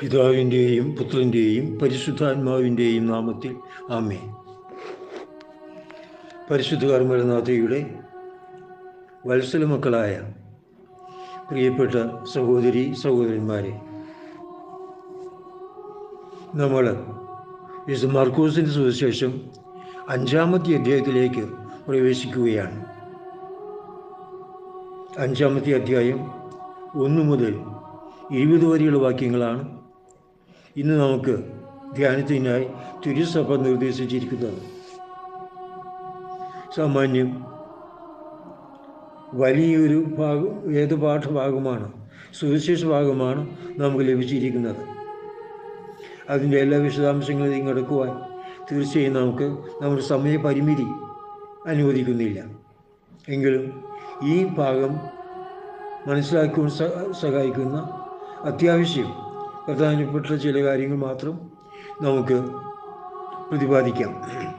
പിതാവിൻ്റെയും പുത്രൻ്റെയും പരിശുദ്ധാത്മാവിൻ്റെയും നാമത്തിൽ ആമേ പരിശുദ്ധ കർമ്മനാഥയുടെ വത്സല മക്കളായ പ്രിയപ്പെട്ട സഹോദരി സഹോദരന്മാരെ നമ്മൾ വിശുദ്ധ മാർക്കോസിൻ്റെ സുവിശേഷം അഞ്ചാമത്തെ അധ്യായത്തിലേക്ക് പ്രവേശിക്കുകയാണ് അഞ്ചാമത്തെ അധ്യായം ഒന്ന് മുതൽ ഇരുപത് വരെയുള്ള വാക്യങ്ങളാണ് ഇന്ന് നമുക്ക് ധ്യാനത്തിനായി തിരുസഭ നിർദ്ദേശിച്ചിരിക്കുന്നത് സാമാന്യം വലിയൊരു ഭാഗം വേദപാഠ ഭാഗമാണ് സുവിശേഷ ഭാഗമാണ് നമുക്ക് ലഭിച്ചിരിക്കുന്നത് അതിൻ്റെ എല്ലാ വിശദാംശങ്ങളിലേക്കും കിടക്കുവാൻ തീർച്ചയായും നമുക്ക് നമ്മുടെ സമയപരിമിതി അനുവദിക്കുന്നില്ല എങ്കിലും ഈ ഭാഗം മനസ്സിലാക്കുവാൻ സഹായിക്കുന്ന അത്യാവശ്യം പ്രധാനപ്പെട്ട ചില കാര്യങ്ങൾ മാത്രം നമുക്ക് പ്രതിപാദിക്കാം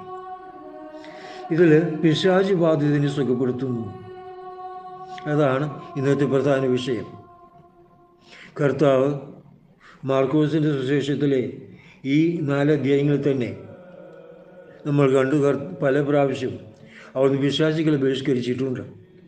ഇതിൽ പിശാചി ബാധിതനെ സുഖപ്പെടുത്തുന്നു അതാണ് ഇന്നത്തെ പ്രധാന വിഷയം കർത്താവ് മാർക്കോസിൻ്റെ സുശേഷത്തിലെ ഈ നാല് അധ്യായങ്ങളിൽ തന്നെ നമ്മൾ കണ്ടു പല പ്രാവശ്യം അവിടുന്ന് വിശ്വാസികളെ ബഹിഷ്കരിച്ചിട്ടുണ്ട്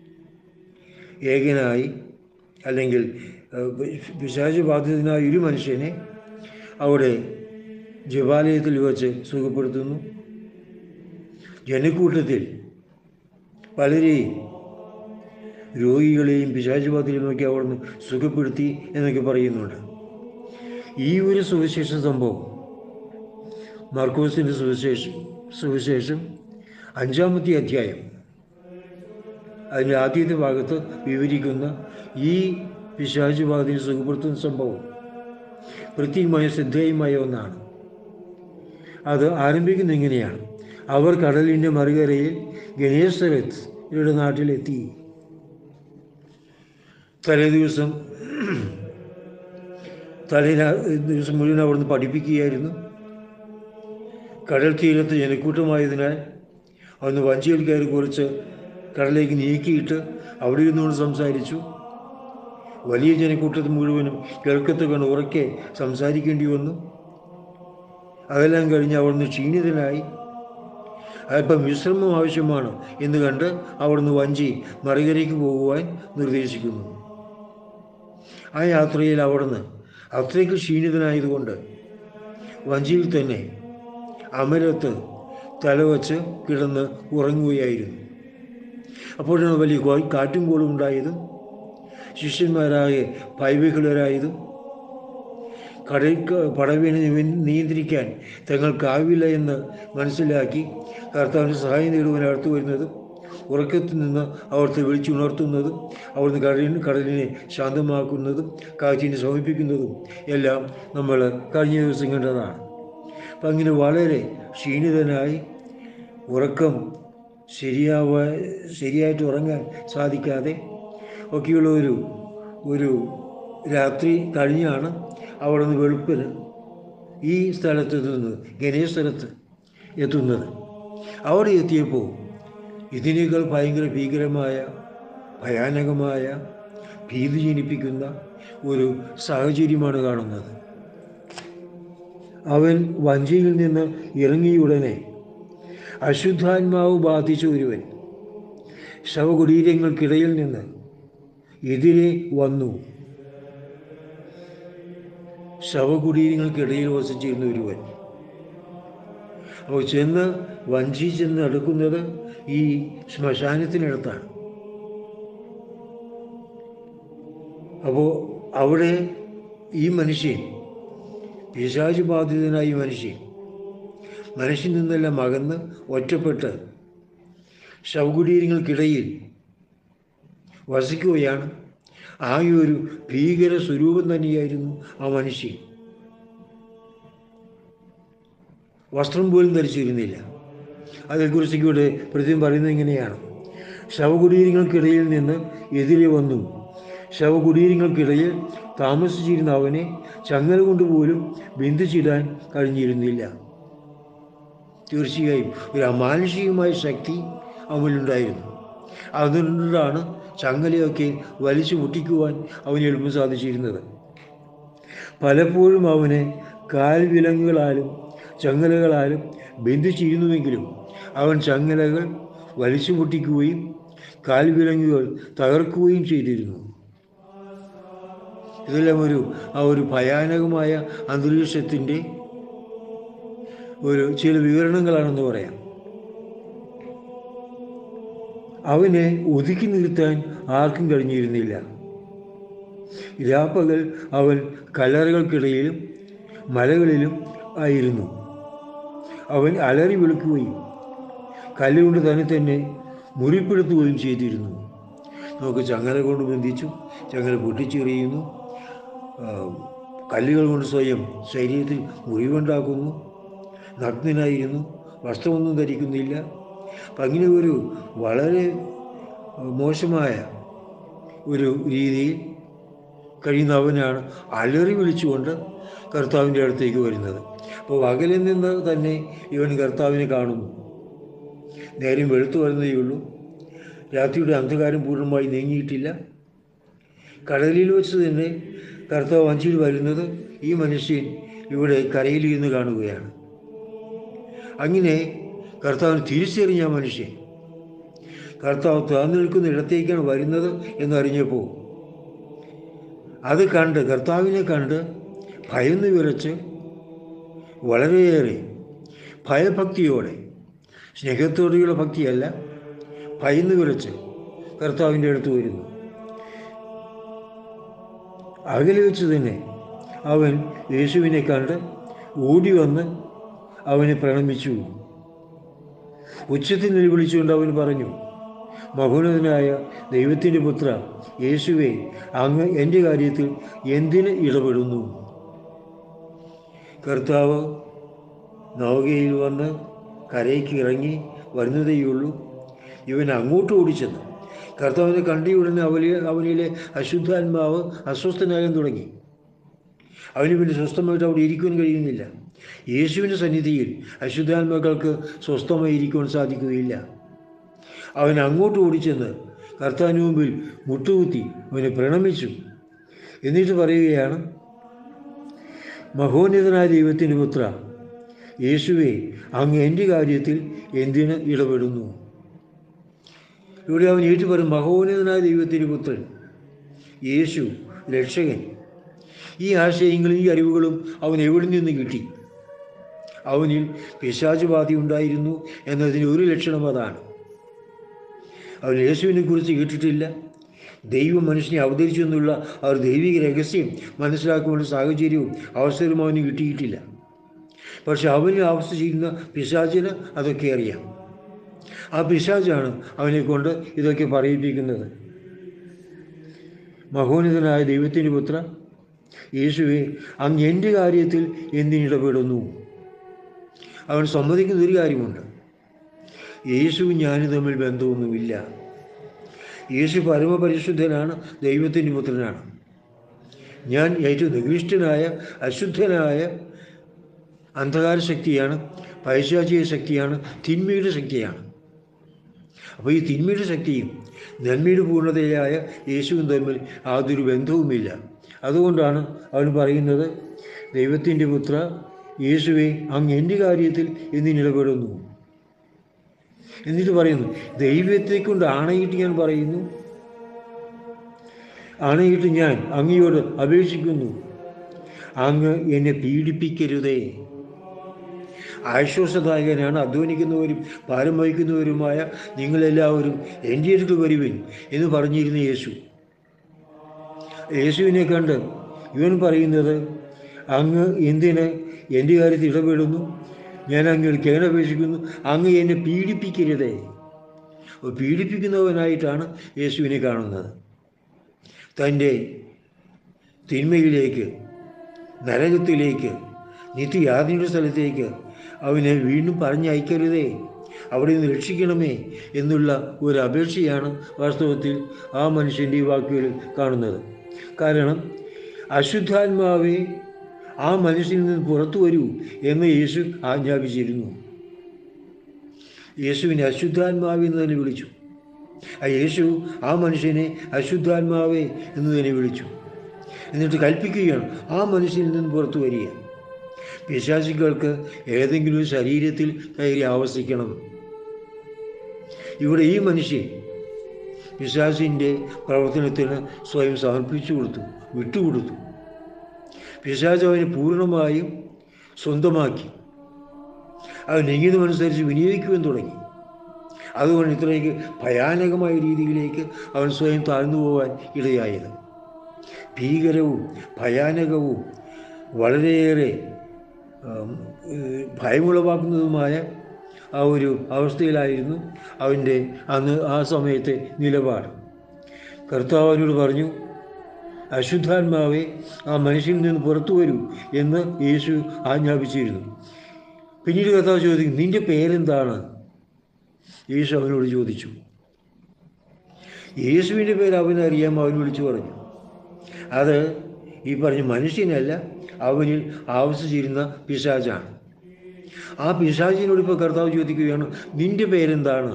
ഏകനായി അല്ലെങ്കിൽ പിശാച് ബാധിതനായ ഒരു മനുഷ്യനെ അവിടെ ജപാലയത്തിൽ വെച്ച് സുഖപ്പെടുത്തുന്നു ജനക്കൂട്ടത്തിൽ പലരെയും രോഗികളെയും പിശാചുബാധയിലും നോക്കി അവിടുന്ന് സുഖപ്പെടുത്തി എന്നൊക്കെ പറയുന്നുണ്ട് ഈ ഒരു സുവിശേഷ സംഭവം മാർക്കോസിൻ്റെ സുവിശേഷം സുവിശേഷം അഞ്ചാമത്തെ അധ്യായം അതിൻ്റെ ആദ്യത്തെ ഭാഗത്ത് വിവരിക്കുന്ന ഈ പിശാചുബാധയെ സുഖപ്പെടുത്തുന്ന സംഭവം പ്രത്യേകമായ ശ്രദ്ധേയമായ ഒന്നാണ് അത് ആരംഭിക്കുന്ന ഇങ്ങനെയാണ് അവർ കടലിൻ്റെ മറുകരയിൽ ഗണേശ്വരത്ത് ഇവരുടെ നാട്ടിലെത്തി തലേ ദിവസം തലേ ദിവസം മുഴുവൻ അവിടുന്ന് പഠിപ്പിക്കുകയായിരുന്നു കടൽ തീരത്ത് ജനക്കൂട്ടമായതിനാൽ അവിടുന്ന് വഞ്ചിയിൽ കയറി കുറച്ച് കടലേക്ക് നീക്കിയിട്ട് അവിടെ ഇരുന്നുകൊണ്ട് സംസാരിച്ചു വലിയ ജനക്കൂട്ടത്തിൽ മുഴുവനും കേൾക്കത്ത് കണ്ട് ഉറക്കെ സംസാരിക്കേണ്ടി വന്നു അതെല്ലാം കഴിഞ്ഞ് അവിടുന്ന് ക്ഷീണിതനായി അല്പം വിശ്രമം ആവശ്യമാണ് എന്ന് കണ്ട് അവിടുന്ന് വഞ്ചി മറുകരയ്ക്ക് പോകുവാൻ നിർദ്ദേശിക്കുന്നു ആ യാത്രയിൽ അവിടുന്ന് അത്രയ്ക്ക് ക്ഷീണിതനായതുകൊണ്ട് വഞ്ചിയിൽ തന്നെ അമരത്ത് തലവച്ച് കിടന്ന് ഉറങ്ങുകയായിരുന്നു അപ്പോഴാണ് വലിയ കാറ്റും കോളും ഉണ്ടായതും ശിഷ്യന്മാരായ ഭയവിഹുലരായതും കടൽ പടവിനെ നിയന്ത്രിക്കാൻ തങ്ങൾക്കാവില്ല എന്ന് മനസ്സിലാക്കി കർത്താവിൻ്റെ സഹായം നേടുവാൻ അടുത്തു വരുന്നതും ഉറക്കത്തിൽ നിന്ന് അവിടുത്തെ വിളിച്ചുണർത്തുന്നതും അവിടുന്ന് കടലിന് കടലിനെ ശാന്തമാക്കുന്നതും കാറ്റിനെ ശമിപ്പിക്കുന്നതും എല്ലാം നമ്മൾ കഴിഞ്ഞ ദിവസം കണ്ടതാണ് അപ്പം അങ്ങനെ വളരെ ക്ഷീണിതനായി ഉറക്കം ശരിയാവ ശരിയായിട്ട് ഉറങ്ങാൻ സാധിക്കാതെ ഒക്കെയുള്ള ഒരു ഒരു രാത്രി കഴിഞ്ഞാണ് അവിടെ നിന്ന് വെളുപ്പിന് ഈ സ്ഥലത്ത് എത്തുന്നത് ഗണേശ് സ്ഥലത്ത് എത്തുന്നത് അവിടെ എത്തിയപ്പോൾ ഇതിനേക്കാൾ ഭയങ്കര ഭീകരമായ ഭയാനകമായ ഭീതി ജനിപ്പിക്കുന്ന ഒരു സാഹചര്യമാണ് കാണുന്നത് അവൻ വഞ്ചിയിൽ നിന്ന് ഇറങ്ങിയുടനെ അശുദ്ധാത്മാവ് ബാധിച്ച ഒരുവൻ ശവകുടീരങ്ങൾക്കിടയിൽ നിന്ന് എതിരെ വന്നു ശവകുടീരങ്ങൾക്കിടയിൽ വസിച്ചിരുന്ന ഒരുവൻ അപ്പോൾ ചെന്ന് വഞ്ചി ചെന്ന് അടുക്കുന്നത് ഈ ശ്മശാനത്തിനടുത്താണ് അപ്പോൾ അവിടെ ഈ മനുഷ്യൻ പിശാചു ബാധിതനായ ഈ മനുഷ്യൻ മനുഷ്യൻ നിന്നെല്ലാം അകന്ന് ഒറ്റപ്പെട്ട് ശവകുടീരങ്ങൾക്കിടയിൽ വസിക്കുകയാണ് ആ ഒരു ഭീകര സ്വരൂപം തന്നെയായിരുന്നു ആ മനുഷ്യൻ വസ്ത്രം പോലും ധരിച്ചിരുന്നില്ല അതേക്കുറിച്ച് ഇവിടെ പ്രത്യേകം പറയുന്നത് ഇങ്ങനെയാണ് ശവകുടീരങ്ങൾക്കിടയിൽ നിന്ന് എതിരെ വന്നു ശവകുടീരങ്ങൾക്കിടയിൽ താമസിച്ചിരുന്ന അവനെ ചങ്ങല കൊണ്ടുപോലും ബന്ധിച്ചിടാൻ കഴിഞ്ഞിരുന്നില്ല തീർച്ചയായും ഒരു അമാനുഷികമായ ശക്തി അവനുണ്ടായിരുന്നു അതുകൊണ്ടാണ് ചങ്ങലയൊക്കെ വലിച്ചു മുട്ടിക്കുവാൻ അവന് എളുപ്പം സാധിച്ചിരുന്നത് പലപ്പോഴും അവനെ കാൽവിലങ്ങുകളാലും ചങ്ങലകളാലും ബന്ധിച്ചിരുന്നുവെങ്കിലും അവൻ ചങ്ങലകൾ വലിച്ചു പൊട്ടിക്കുകയും കാൽവിലങ്ങുകൾ തകർക്കുകയും ചെയ്തിരുന്നു ഇതെല്ലാം ഒരു ആ ഒരു ഭയാനകമായ അന്തരീക്ഷത്തിൻ്റെ ഒരു ചില വിവരണങ്ങളാണെന്ന് പറയാം അവനെ ഒതുക്കി നിർത്താൻ ആർക്കും കഴിഞ്ഞിരുന്നില്ല രാപ്പകൽ അവൻ കല്ലറകൾക്കിടയിലും മലകളിലും ആയിരുന്നു അവൻ അലറി വിളിക്കുകയും കല്ലുകൊണ്ട് തന്നെ തന്നെ മുറിപ്പെടുത്തുകയും ചെയ്തിരുന്നു നമുക്ക് ചങ്ങല കൊണ്ട് ബന്ധിച്ചു ചങ്ങല പൊട്ടിച്ചെറിയുന്നു ആ, കല്ലുകൾ കൊണ്ട് സ്വയം ശരീരത്തിൽ മുറിവുണ്ടാക്കുന്നു നഗ്നനായിരുന്നു വസ്ത്രമൊന്നും ധരിക്കുന്നില്ല അപ്പം അങ്ങനെ ഒരു വളരെ മോശമായ ഒരു രീതിയിൽ കഴിയുന്ന അവനാണ് അലറി വിളിച്ചുകൊണ്ട് കർത്താവിൻ്റെ അടുത്തേക്ക് വരുന്നത് അപ്പോൾ പകലിൽ നിന്ന് തന്നെ ഇവൻ കർത്താവിനെ കാണുന്നു നേരം വെളുത്തു വരുന്നതേ ഉള്ളൂ രാത്രിയുടെ അന്ധകാരം പൂർണ്ണമായി നീങ്ങിയിട്ടില്ല കടലിൽ വെച്ച് തന്നെ കർത്താവ് വഞ്ചിയിൽ വരുന്നത് ഈ മനുഷ്യൻ ഇവിടെ കരയിലിരുന്ന് കാണുകയാണ് അങ്ങനെ കർത്താവിന് തിരിച്ചറിഞ്ഞ ആ മനുഷ്യൻ കർത്താവ് താഴ്ന്നു നിൽക്കുന്ന ഇടത്തേക്കാണ് വരുന്നത് എന്നറിഞ്ഞപ്പോൾ അത് കണ്ട് കർത്താവിനെ കണ്ട് ഭയന്ന് വിറച്ച് വളരെയേറെ ഭയഭക്തിയോടെ സ്നേഹത്തോടെയുള്ള ഭക്തിയല്ല ഭയന്ന് വിറച്ച് കർത്താവിൻ്റെ അടുത്ത് വരുന്നു അകലെ വെച്ച് തന്നെ അവൻ യേശുവിനെ കണ്ട് ഓടി വന്ന് അവനെ പ്രണമിച്ചു ഉച്ചത്തിൽ നിലവിളിച്ചുകൊണ്ട് അവൻ പറഞ്ഞു മഹോന്നതനായ ദൈവത്തിൻ്റെ പുത്ര യേശുവെ അങ്ങ് എൻ്റെ കാര്യത്തിൽ എന്തിന് ഇടപെടുന്നു കർത്താവ് നൗകയിൽ വന്ന് കരയ്ക്ക് ഇറങ്ങി വരുന്നതേയുള്ളൂ ഇവൻ അങ്ങോട്ട് ഓടിച്ചെന്ന് കർത്താവിനെ കണ്ടിയുടനെ അവനിലെ അവനിലെ അശുദ്ധാത്മാവ് അസ്വസ്ഥനാകാൻ തുടങ്ങി അവന് പിന്നെ സ്വസ്ഥമായിട്ട് അവിടെ ഇരിക്കുവാൻ കഴിയുന്നില്ല യേശുവിൻ്റെ സന്നിധിയിൽ അശുദ്ധാത്മാക്കൾക്ക് സ്വസ്ഥമായി ഇരിക്കുവാൻ സാധിക്കുകയില്ല അവൻ അങ്ങോട്ട് ഓടിച്ചെന്ന് കർത്താവിന് മുമ്പിൽ മുട്ടുകുത്തി അവനെ പ്രണമിച്ചു എന്നിട്ട് പറയുകയാണ് മഹോന്നതനായ ദൈവത്തിൻ്റെ പുത്ര യേശുവെ അങ്ങ് എൻ്റെ കാര്യത്തിൽ എന്തിന് ഇടപെടുന്നു ഇവിടെ അവൻ ഏറ്റു പറയും മഹോന്നതനായ ദൈവത്തിൻ്റെ പുത്രൻ യേശു രക്ഷകൻ ഈ ആശയങ്ങളും ഈ അറിവുകളും അവൻ എവിടെ നിന്ന് കിട്ടി അവനിൽ പിശാചുബാധ ഉണ്ടായിരുന്നു എന്നതിന് ഒരു ലക്ഷണം അതാണ് അവൻ യേശുവിനെ കുറിച്ച് കേട്ടിട്ടില്ല ദൈവം മനുഷ്യനെ അവതരിച്ചു എന്നുള്ള ആ ഒരു ദൈവിക രഹസ്യം മനസ്സിലാക്കുവാനുള്ള സാഹചര്യവും അവസരവും അവന് കിട്ടിയിട്ടില്ല പക്ഷെ അവന് അവസ്ഥ ചെയ്യുന്ന പിശാചിന് അതൊക്കെ അറിയാം ആ പിശാചാണ് അവനെ കൊണ്ട് ഇതൊക്കെ പറയിപ്പിക്കുന്നത് മഹോന്നതനായ ദൈവത്തിൻ്റെ പുത്ര യേശുവെ അങ്ങ് എൻ്റെ കാര്യത്തിൽ എന്തിനിടപെടുന്നു അവൻ സമ്മതിക്കുന്ന ഒരു കാര്യമുണ്ട് യേശുവും ഞാനും തമ്മിൽ ബന്ധമൊന്നുമില്ല യേശു പരമപരിശുദ്ധനാണ് ദൈവത്തിൻ്റെ പുത്രനാണ് ഞാൻ ഏറ്റവും നികൃഷ്ടനായ അശുദ്ധനായ അന്ധകാര ശക്തിയാണ് പൈശാചിക ശക്തിയാണ് തിന്മയുടെ ശക്തിയാണ് അപ്പോൾ ഈ തിന്മയുടെ ശക്തിയും നന്മയുടെ പൂർണ്ണതയായ യേശുവും തമ്മിൽ യാതൊരു ബന്ധവുമില്ല അതുകൊണ്ടാണ് അവൻ പറയുന്നത് ദൈവത്തിൻ്റെ പുത്ര യേശുവെ അങ്ങ് എൻ്റെ കാര്യത്തിൽ എന്തിനിടപെടുന്നു എന്നിട്ട് പറയുന്നു ദൈവത്തെ കൊണ്ട് ആണയിട്ട് ഞാൻ പറയുന്നു ആണയിട്ട് ഞാൻ അങ്ങയോട് അപേക്ഷിക്കുന്നു അങ്ങ് എന്നെ പീഡിപ്പിക്കരുതേ ആശ്വാസദായകനാണ് അധ്വാനിക്കുന്നവരും ഭാരം വഹിക്കുന്നവരുമായ നിങ്ങളെല്ലാവരും എൻ്റെ അടുത്ത് വരുവിൻ എന്ന് പറഞ്ഞിരുന്ന യേശു യേശുവിനെ കണ്ട് ഇവൻ പറയുന്നത് അങ്ങ് എന്തിന് എൻ്റെ കാര്യത്തിൽ ഇടപെടുന്നു ഞാൻ അങ്ങ് കേണപേക്ഷിക്കുന്നു അങ്ങ് എന്നെ പീഡിപ്പിക്കരുതേ അപ്പോൾ പീഡിപ്പിക്കുന്നവനായിട്ടാണ് യേശുവിനെ കാണുന്നത് തൻ്റെ തിന്മയിലേക്ക് നരകത്തിലേക്ക് നിത്യയാതിൻ്റെ സ്ഥലത്തേക്ക് അവനെ വീണ്ടും പറഞ്ഞയക്കരുതേ അവിടെ നിന്ന് രക്ഷിക്കണമേ എന്നുള്ള ഒരു അപേക്ഷയാണ് വാസ്തവത്തിൽ ആ മനുഷ്യൻ്റെ ഈ വാക്കുകളിൽ കാണുന്നത് കാരണം അശുദ്ധാത്മാവെ ആ മനുഷ്യനിൽ നിന്ന് പുറത്തു വരൂ എന്ന് യേശു ആജ്ഞാപിച്ചിരുന്നു യേശുവിനെ അശുദ്ധാത്മാവെ എന്ന് തന്നെ വിളിച്ചു ആ യേശു ആ മനുഷ്യനെ അശുദ്ധാത്മാവേ എന്ന് തന്നെ വിളിച്ചു എന്നിട്ട് കൽപ്പിക്കുകയാണ് ആ മനുഷ്യനിൽ നിന്ന് പുറത്തു വരിക പിശാചികൾക്ക് ഏതെങ്കിലും ഒരു ശരീരത്തിൽ കയറി ആവസിക്കണം ഇവിടെ ഈ മനുഷ്യൻ പിശാചിൻ്റെ പ്രവർത്തനത്തിന് സ്വയം സമർപ്പിച്ചു കൊടുത്തു വിട്ടുകൊടുത്തു പിശാച് അവനെ പൂർണ്ണമായും സ്വന്തമാക്കി അവൻ ഇംഗിതമനുസരിച്ച് വിനിയോഗിക്കുവാൻ തുടങ്ങി അതുകൊണ്ട് ഇത്രയ്ക്ക് ഭയാനകമായ രീതിയിലേക്ക് അവൻ സ്വയം താഴ്ന്നു പോകാൻ ഇടയായത് ഭീകരവും ഭയാനകവും വളരെയേറെ ഉം, ഏഹ്, ഭയമുളവാക്കുന്നതുമായ ആ ഒരു അവസ്ഥയിലായിരുന്നു അവൻ്റെ അന്ന് ആ സമയത്തെ നിലപാട് കർത്താവ് അവനോട് പറഞ്ഞു അശുദ്ധാത്മാവെ ആ മനുഷ്യനിൽ നിന്ന് പുറത്തു വരൂ എന്ന് യേശു ആജ്ഞാപിച്ചിരുന്നു പിന്നീട് കർത്താവ് ചോദിക്കും നിന്റെ പേരെന്താണ് യേശു അവനോട് ചോദിച്ചു യേശുവിൻ്റെ പേര് അവനറിയാം അവൻ വിളിച്ചു പറഞ്ഞു അത് ഈ പറഞ്ഞ മനുഷ്യനല്ല അവനിൽ ആവശ്യിച്ചിരുന്ന പിശാചാണ് ആ പിശാചിനോട് ഇപ്പോൾ കർത്താവ് ചോദിക്കുകയാണ് നിന്റെ പേരെന്താണ്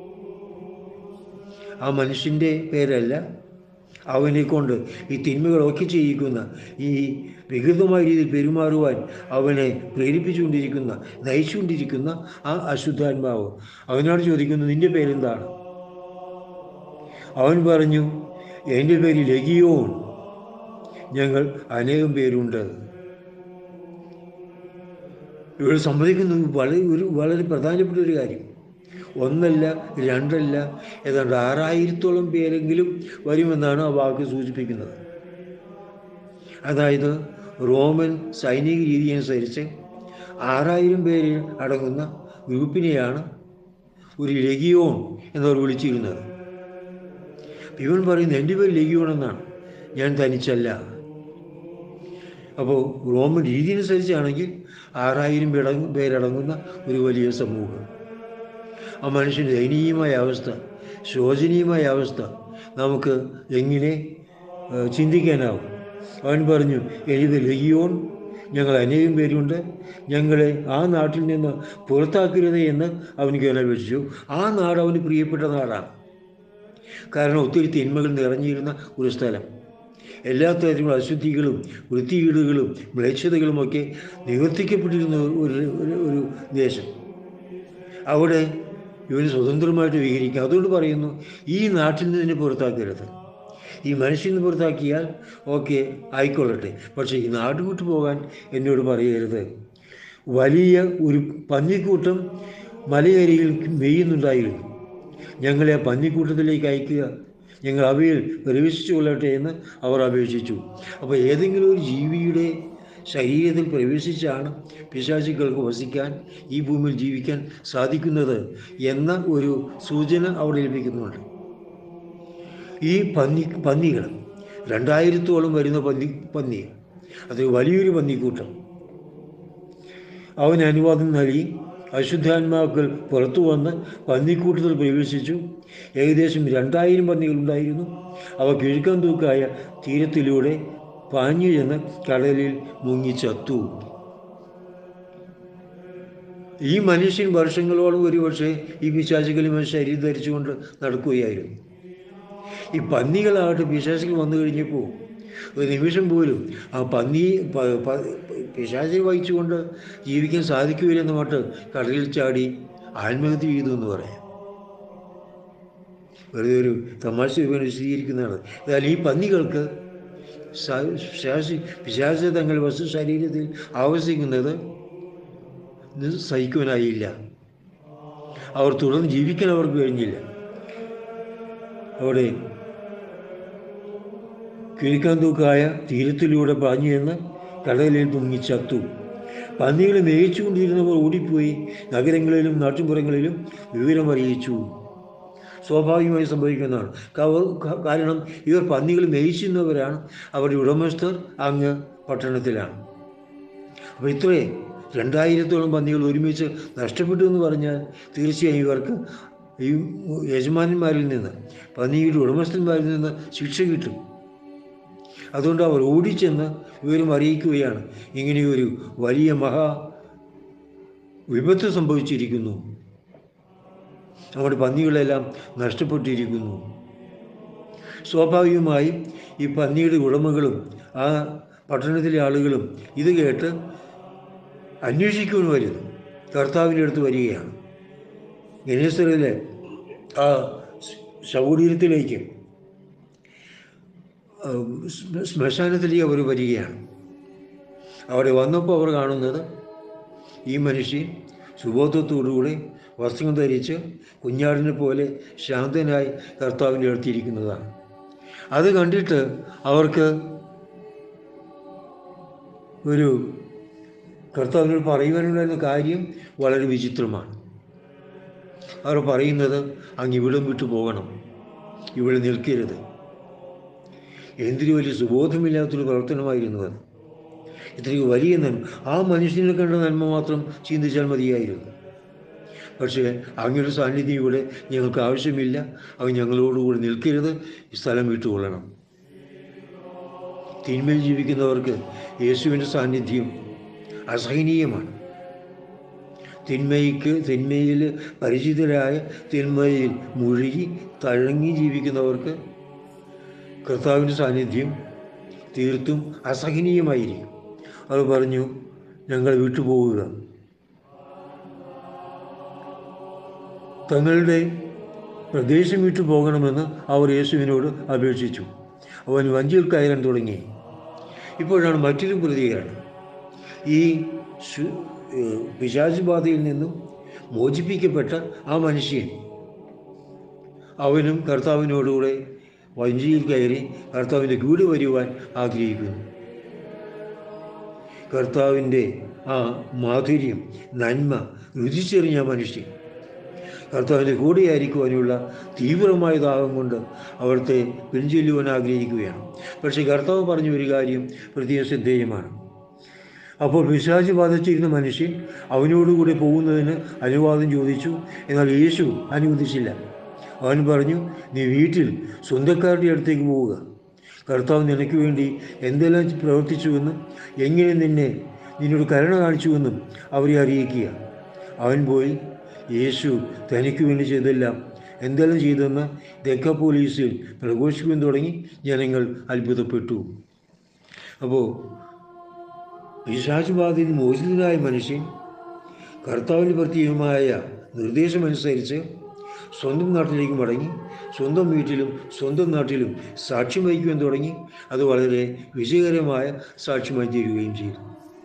ആ മനുഷ്യൻ്റെ പേരല്ല അവനെ കൊണ്ട് ഈ തിന്മകളൊക്കെ ചെയ്യിക്കുന്ന ഈ വികൃതമായ രീതിയിൽ പെരുമാറുവാൻ അവനെ പ്രേരിപ്പിച്ചുകൊണ്ടിരിക്കുന്ന നയിച്ചുകൊണ്ടിരിക്കുന്ന ആ അശുദ്ധാത്മാവ് അവനോട് ചോദിക്കുന്നു നിന്റെ പേരെന്താണ് അവൻ പറഞ്ഞു എൻ്റെ പേര് ലഗിയോൺ ഞങ്ങൾ അനേകം പേരുണ്ട് ഇവിടെ സംഭവിക്കുന്നത് വളരെ ഒരു വളരെ പ്രധാനപ്പെട്ട ഒരു കാര്യം ഒന്നല്ല രണ്ടല്ല ഏതാണ്ട് ആറായിരത്തോളം പേരെങ്കിലും വരുമെന്നാണ് ആ വാക്ക് സൂചിപ്പിക്കുന്നത് അതായത് റോമൻ സൈനിക രീതി അനുസരിച്ച് ആറായിരം പേര് അടങ്ങുന്ന ഗ്രൂപ്പിനെയാണ് ഒരു ലഗിയോൺ എന്നവർ വിളിച്ചിരുന്നത് ഇവൻ പറയുന്നത് എൻ്റെ പേര് ലഗിയോൺ എന്നാണ് ഞാൻ തനിച്ചല്ല അപ്പോൾ റോമൻ രീതി അനുസരിച്ചാണെങ്കിൽ ആറായിരം പേരടങ്ങ പേരടങ്ങുന്ന ഒരു വലിയ സമൂഹം ആ മനുഷ്യൻ്റെ ദയനീയമായ അവസ്ഥ ശോചനീയമായ അവസ്ഥ നമുക്ക് എങ്ങനെ ഏഹ്, ചിന്തിക്കാനാവും അവൻ പറഞ്ഞു എനിക്ക് ലഗിയോൺ ഞങ്ങൾ അനേകം പേരുണ്ട് ഞങ്ങളെ ആ നാട്ടിൽ നിന്ന് പുറത്താക്കരുത് എന്ന് അവന് കേണപേക്ഷിച്ചു ആ നാട് അവന് പ്രിയപ്പെട്ട നാടാണ് കാരണം ഒത്തിരി തിന്മകൾ നിറഞ്ഞിരുന്ന ഒരു സ്ഥലം എല്ലാ തരത്തിലുള്ള അശുദ്ധികളും വൃത്തികേടുകളും മ്ലേച്ഛതകളുമൊക്കെ നിവർത്തിക്കപ്പെട്ടിരുന്ന ഒരു ഒരു- ഒരു ദേശം അവിടെ ഇവന് സ്വതന്ത്രമായിട്ട് വിഹരിക്കാം അതുകൊണ്ട് പറയുന്നു ഈ നാട്ടിൽ നിന്ന് ഇതിനെ പുറത്താക്കരുത് ഈ മനുഷ്യന് പുറത്താക്കിയാൽ ഓക്കെ ആയിക്കൊള്ളട്ടെ പക്ഷേ ഈ നാട് വിട്ടു പോകാൻ എന്നോട് പറയരുത് വലിയ ഒരു പന്നിക്കൂട്ടം മലയരികിൽ മെയ്യുന്നുണ്ടായിരുന്നു ഞങ്ങളെ ആ പന്നിക്കൂട്ടത്തിലേക്ക് അയക്കുക ഞങ്ങൾ അവയിൽ പ്രവേശിച്ചു കൊള്ളട്ടെ എന്ന് അവർ അപേക്ഷിച്ചു അപ്പോൾ ഏതെങ്കിലും ഒരു ജീവിയുടെ ശരീരത്തിൽ പ്രവേശിച്ചാണ് പിശാചുക്കൾക്ക് വസിക്കാൻ ഈ ഭൂമിയിൽ ജീവിക്കാൻ സാധിക്കുന്നത് എന്ന ഒരു സൂചന അവിടെ ലഭിക്കുന്നുണ്ട് ഈ പന്നി പന്നികൾ രണ്ടായിരത്തോളം വരുന്ന പന്നി പന്നികൾ അത് വലിയൊരു പന്നിക്കൂട്ടം അവന് അനുവാദം നൽകി അശുദ്ധാത്മാക്കൾ പുറത്തു വന്ന് പന്നിക്കൂട്ടത്തിൽ പ്രവേശിച്ചു ഏകദേശം രണ്ടായിരം പന്നികൾ ഉണ്ടായിരുന്നു അവ കിഴക്കൻ തൂക്കായ തീരത്തിലൂടെ പാഞ്ഞു ചെന്ന് കടലിൽ മുങ്ങിച്ചത്തു ഈ മനുഷ്യൻ വർഷങ്ങളോളം ഒരുപക്ഷെ ഈ പിശാചുകളുമായി ശരീരം ധരിച്ചുകൊണ്ട് നടക്കുകയായിരുന്നു ഈ പന്നികളാകട്ടെ പിശാചുകൾ വന്നു കഴിഞ്ഞപ്പോൾ ഒരു നിമിഷം പോലും ആ പന്നി പ- പ- പിശാചിനെ വഹിച്ചുകൊണ്ട് ജീവിക്കാൻ സാധിക്കുകയില്ലെന്ന് മട്ട് കടലിൽ ചാടി ആത്മഹത്യ ചെയ്തു എന്ന് പറയാം വെറുതെ ഒരു തമാശ രൂപേണ വിശദീകരിക്കുന്നതാണ് എന്നാൽ ഈ പന്നികൾക്ക് സ- ശാസി- പിശാച് തങ്ങൾ വസ്തു ശരീരത്തിൽ ആവശ്യിക്കുന്നത് ഇത് സഹിക്കുവാനായില്ല അവർ തുടർന്ന് ജീവിക്കാൻ അവർക്ക് കഴിഞ്ഞില്ല അവിടെ കിഴക്കാൻ തൂക്കായ തീരത്തിലൂടെ പാഞ്ഞു എന്ന് കടലിൽ മുങ്ങി ചത്തു പന്നികളെ മേയിച്ചുകൊണ്ടിരുന്നവർ ഓടിപ്പോയി നഗരങ്ങളിലും നാട്ടുപുറങ്ങളിലും വിവരം അറിയിച്ചു സ്വാഭാവികമായി സംഭവിക്കുന്നതാണ് കവ- ക- കാരണം ഇവർ പന്നികൾ മേയിച്ചിരുന്നവരാണ് അവരുടെ ഉടമസ്ഥർ അങ്ങ് പട്ടണത്തിലാണ് അപ്പോൾ ഇത്രയും രണ്ടായിരത്തോളം പന്നികൾ ഒരുമിച്ച് നഷ്ടപ്പെട്ടു എന്ന് പറഞ്ഞാൽ തീർച്ചയായും ഇവർക്ക് ഈ യജമാനന്മാരിൽ നിന്ന് പന്നിയുടെ ഉടമസ്ഥന്മാരിൽ നിന്ന് ശിക്ഷ കിട്ടും അതുകൊണ്ട് അവർ ഓടിച്ചെന്ന് വിവരം അറിയിക്കുകയാണ് ഇങ്ങനെയൊരു വലിയ മഹാ വിപത്ത് സംഭവിച്ചിരിക്കുന്നു നമ്മുടെ പന്നികളെല്ലാം നഷ്ടപ്പെട്ടിരിക്കുന്നു സ്വാഭാവികമായും ഈ പന്നിയുടെ ഉടമകളും ആ പട്ടണത്തിലെ ആളുകളും ഇത് കേട്ട് അന്വേഷിക്കുവാൻ വരുന്നു കർത്താവിൻ്റെ അടുത്ത് വരികയാണ് ഗണേശ്വരയിലെ ആ ശൗരീരത്തിലേക്ക് ശ്മശാനത്തിലേക്ക് അവർ വരികയാണ് അവിടെ വന്നപ്പോൾ അവർ കാണുന്നത് ഈ മനുഷ്യൻ സുബോധത്തോടുകൂടി വസ്ത്രം ധരിച്ച് കുഞ്ഞാടിനെ പോലെ ശാന്തനായി കർത്താവിൻ്റെ അടുത്തിരിക്കുന്നതാണ് അത് കണ്ടിട്ട് അവർക്ക് ഒരു കർത്താവിനോട് പറയുവാനുണ്ടായിരുന്ന കാര്യം വളരെ വിചിത്രമാണ് അവർ പറയുന്നത് അങ്ങ് ഇവിടം വിട്ടു പോകണം ഇവിടെ നിൽക്കരുത് എന്തിനു വലിയ സുബോധമില്ലാത്തൊരു പ്രവർത്തനമായിരുന്നു അത് ഇത്രയും വലിയ നന്മ ആ മനുഷ്യനെ കണ്ട നന്മ മാത്രം ചിന്തിച്ചാൽ മതിയായിരുന്നു പക്ഷേ അങ്ങയുടെ സാന്നിധ്യം ഇവിടെ ഞങ്ങൾക്ക് ആവശ്യമില്ല അവൻ ഞങ്ങളോടുകൂടി നിൽക്കരുത് ഈ സ്ഥലം വിട്ടുകൊള്ളണം തിന്മയിൽ ജീവിക്കുന്നവർക്ക് യേശുവിൻ്റെ സാന്നിധ്യം അസഹനീയമാണ് തിന്മയ്ക്ക് തിന്മയിൽ പരിചിതരായ തിന്മയിൽ മുഴുകി തഴങ്ങി ജീവിക്കുന്നവർക്ക് കർത്താവിൻ്റെ സാന്നിധ്യം തീർത്തും അസഹനീയമായിരിക്കും അത് പറഞ്ഞു ഞങ്ങൾ വിട്ടുപോവുക തങ്ങളുടെ പ്രദേശം വിട്ടു പോകണമെന്ന് അവർ യേശുവിനോട് അപേക്ഷിച്ചു അവൻ വഞ്ചിയിൽ കയറാൻ തുടങ്ങി ഇപ്പോഴാണ് മറ്റൊരു പ്രതികരണം ഈ ശു- ഏഹ് പിശാചുബാധയിൽ നിന്നും മോചിപ്പിക്കപ്പെട്ട ആ മനുഷ്യൻ അവനും കർത്താവിനോടുകൂടെ വഞ്ചിയിൽ കയറി കർത്താവിൻ്റെ കൂടെ വരുവാൻ ആഗ്രഹിക്കുന്നു കർത്താവിൻ്റെ ആ മാധുര്യം നന്മ രുചിച്ചെറിഞ്ഞ മനുഷ്യൻ കർത്താവിൻ്റെ കൂടെയായിരിക്കുവാനുള്ള തീവ്രമായ ദാഹം കൊണ്ട് അവിടുത്തെ പിൻചൊല്ലുവാൻ ആഗ്രഹിക്കുകയാണ് പക്ഷേ കർത്താവ് പറഞ്ഞ ഒരു കാര്യം പ്രത്യേക ശ്രദ്ധേയമാണ് അപ്പോൾ പിശാച് ബാധിച്ചിരുന്ന മനുഷ്യൻ അവനോടുകൂടി പോകുന്നതിന് അനുവാദം ചോദിച്ചു എന്നാൽ യേശു അനുവദിച്ചില്ല അവൻ പറഞ്ഞു നീ വീട്ടിൽ സ്വന്തക്കാരുടെ അടുത്തേക്ക് പോവുക കർത്താവ് നിനക്ക് വേണ്ടി എന്തെല്ലാം പ്രവർത്തിച്ചുവെന്നും എങ്ങനെ നിന്നെ നിന്നോട് കരുണ കാണിച്ചുവെന്നും അവരെ അറിയിക്കുക അവൻ പോയി യേശു തനിക്ക് വേണ്ടി ചെയ്തെല്ലാം എന്തെല്ലാം ചെയ്തെന്ന് ദക്ക പോലീസിൽ പ്രഘോഷിക്കുവാൻ തുടങ്ങി ജനങ്ങൾ അത്ഭുതപ്പെട്ടു അപ്പോൾ പിശാചുബാധയിൽ മോചിതനായ മനുഷ്യൻ കർത്താവിന് പ്രത്യേകമായ നിർദ്ദേശമനുസരിച്ച് സ്വന്തം നാട്ടിലേക്ക് മടങ്ങി സ്വന്തം വീട്ടിലും സ്വന്തം നാട്ടിലും സാക്ഷ്യം വഹിക്കുവാൻ തുടങ്ങി അത് വളരെ വിജയകരമായ സാക്ഷ്യമായി തീരുകയും ചെയ്തു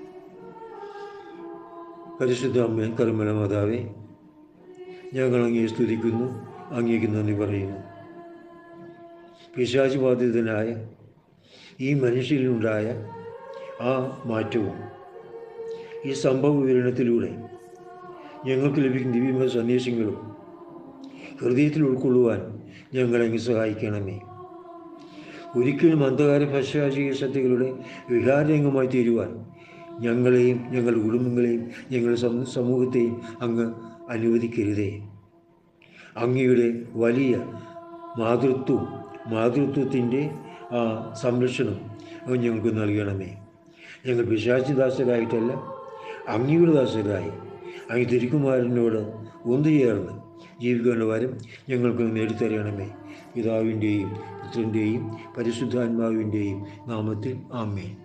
പരിശുദ്ധ അമ്മ കർമ്മല മാതാവേ ഞങ്ങൾ അങ്ങേ സ്തുതിക്കുന്നു അങ്ങേക്ക് നന്ദി പറയുന്നു പിശാച് ബാധിതനായ ഈ മനുഷ്യനിലുണ്ടായ ആ മാറ്റവും ഈ സംഭവ വിവരണത്തിലൂടെ ഞങ്ങൾക്ക് ലഭിക്കുന്ന ദിവ്യമായ സന്ദേശങ്ങളും ഹൃദയത്തിൽ ഉൾക്കൊള്ളുവാൻ ഞങ്ങളങ്ങ് സഹായിക്കണമേ ഒരിക്കലും അന്ധകാര പശ്ചാചിക ശക്തികളുടെ വികാരംഗമായി തീരുവാൻ ഞങ്ങളെയും ഞങ്ങളുടെ കുടുംബങ്ങളെയും ഞങ്ങളുടെ സം- സമൂഹത്തെയും അങ്ങ് അനുവദിക്കരുതേ അങ്ങയുടെ വലിയ മാതൃത്വം മാതൃത്വത്തിൻ്റെ ആ സംരക്ഷണം അങ്ങ് ഞങ്ങൾക്ക് നൽകണമേ ഞങ്ങൾ പിശാചിദാസരായിട്ടല്ല അങ്ങയുടെ ദാസരായി അങ്ങ് തിരുക്കുമാരനോട് ഒന്നു ചേർന്ന് ജീവിക്കേണ്ട വരം ഞങ്ങൾക്ക് നേടിത്തരണമേ പിതാവിൻ്റെയും പുത്രൻ്റെയും പരിശുദ്ധാത്മാവിൻ്റെയും നാമത്തിൽ ആമേൻ